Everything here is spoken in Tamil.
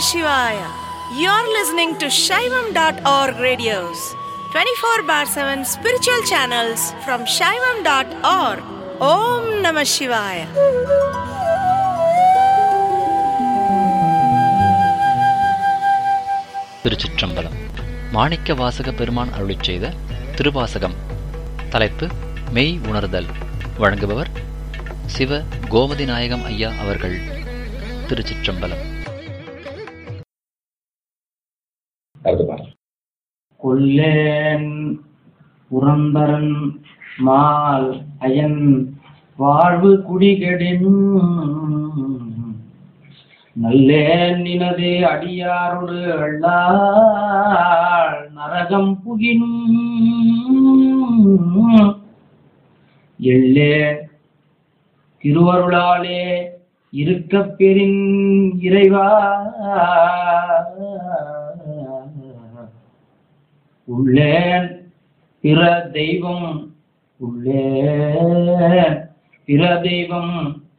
Shivaya. You're listening to Shaivam.org radios, 24 bar 7 spiritual channels from Shaivam.org. Om Namah Shivaya. திருச்சிற்றம்பலம் மாணிக்க வாசக பெருமான் அருளிச் செய்த திருவாசகம் தலைப்பு மெய் உணர்தல் வழங்குபவர் சிவ கோமதி நாயகம் ஐயா அவர்கள் திருச்சிற்றம்பலம் அடுத்த பாடல் கொல்லேன் புரந்தரன் மால் அயன் வாழ்வு குடிகெடின் நல்லேன் நினது அடியாரோடு அள்ளாள் நரகம் புகினும் எள்ளேன் திருவருளாலே இருக்கப் பெறின் இறைவா உள்ளேன் பிற தெய்வம் உள்ளேன் பிற தெய்வம்